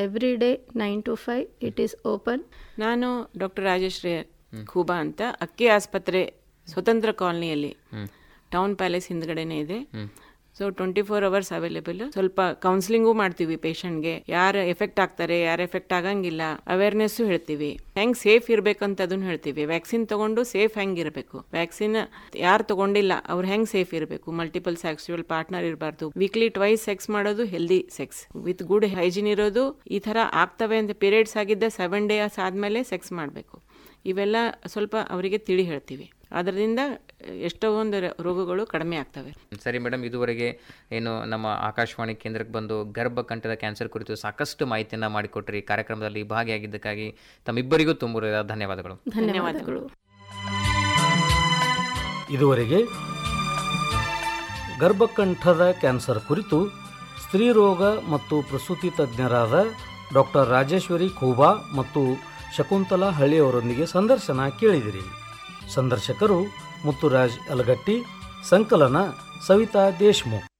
every day nine to five it is open ನಾನು doctor Rajashree Khuba ಅಂತ ಅಕ್ಕಿ ಆಸ್ಪತ್ರೆ ಸ್ವತಂತ್ರ ಕಾಲನಿಯಲ್ಲಿ ಟೌನ್ ಪ್ಯಾಲೇಸ್ ಹಿಂದ್ಗಡೆನೆ ಇದೆ so twenty four hours available ಸ್ವಲ್ಪ ಕೌನ್ಸಿಲಿಂಗು ಮಾಡ್ತೀವಿ ಪೇಷಂಟ್ಗೆ ಯಾರು ಎಫೆಕ್ಟ್ ಆಗ್ತಾರೆ ಯಾರು ಎಫೆಕ್ಟ್ ಆಗಂಗಿಲ್ಲ ಅವೇರ್ನೆಸ್ಸು ಹೇಳ್ತೀವಿ ಹೆಂಗ್ ಸೇಫ್ ಇರ್ಬೇಕಂತ ಅದನ್ನು ಹೇಳ್ತೀವಿ ವ್ಯಾಕ್ಸಿನ್ ತಗೊಂಡು ಸೇಫ್ ಹೆಂಗ್ ಇರಬೇಕು ವ್ಯಾಕ್ಸಿನ್ ಯಾರು ತಗೊಂಡಿಲ್ಲ ಅವ್ರು ಹೆಂಗ್ ಸೇಫ್ ಇರಬೇಕು ಮಲ್ಟಿಪಲ್ ಸೆಕ್ಸುವಲ್ ಪಾರ್ಟ್ನರ್ ಇರಬಾರ್ದು ವೀಕ್ಲಿ ಟ್ವೈಸ್ ಸೆಕ್ಸ್ ಮಾಡೋದು healthy sex with good hygiene ಇರೋದು ಈ ತರ ಆಗ್ತವೆ ಅಂತ ಪೀರಿಯಡ್ಸ್ ಆಗಿದ್ದ ಸೆವೆನ್ ಡೇಸ್ ಆದ್ಮೇಲೆ ಸೆಕ್ಸ್ ಮಾಡಬೇಕು ಇವೆಲ್ಲ ಸ್ವಲ್ಪ ಅವರಿಗೆ ತಿಳಿ ಹೇಳ್ತೀವಿ ಅದರಿಂದ ಎಷ್ಟೋ ಒಂದು ರೋಗಗಳು ಕಡಿಮೆ ಆಗ್ತವೆ ಸರಿ ಮೇಡಮ್ ಇದುವರೆಗೆ ಏನು ನಮ್ಮ ಆಕಾಶವಾಣಿ ಕೇಂದ್ರಕ್ಕೆ ಬಂದು ಗರ್ಭಕಂಠದ ಕ್ಯಾನ್ಸರ್ ಕುರಿತು ಸಾಕಷ್ಟು ಮಾಹಿತಿಯನ್ನು ಮಾಡಿಕೊಟ್ರಿ ಕಾರ್ಯಕ್ರಮದಲ್ಲಿ ಭಾಗಿಯಾಗಿದ್ದಕ್ಕಾಗಿ ತಮ್ಮಿಬ್ಬರಿಗೂ ತುಂಬ ಧನ್ಯವಾದಗಳು ಧನ್ಯವಾದಗಳು ಇದುವರೆಗೆ ಗರ್ಭಕಂಠದ ಕ್ಯಾನ್ಸರ್ ಕುರಿತು ಸ್ತ್ರೀರೋಗ ಮತ್ತು ಪ್ರಸೂತಿ ತಜ್ಞರಾದ ಡಾಕ್ಟರ್ ರಾಜೇಶ್ವರಿ ಖೂಬಾ ಮತ್ತು ಶಕುಂತಲಾ ಹಳ್ಳಿಯವರೊಂದಿಗೆ ಸಂದರ್ಶನ ಕೇಳಿದಿರಿ ಸಂದರ್ಶಕರು ಮುತ್ತುರಾಜ್ ಅಲಗಟ್ಟಿ ಸಂಕಲನ ಸವಿತಾ ದೇಶ್ಮುಖ್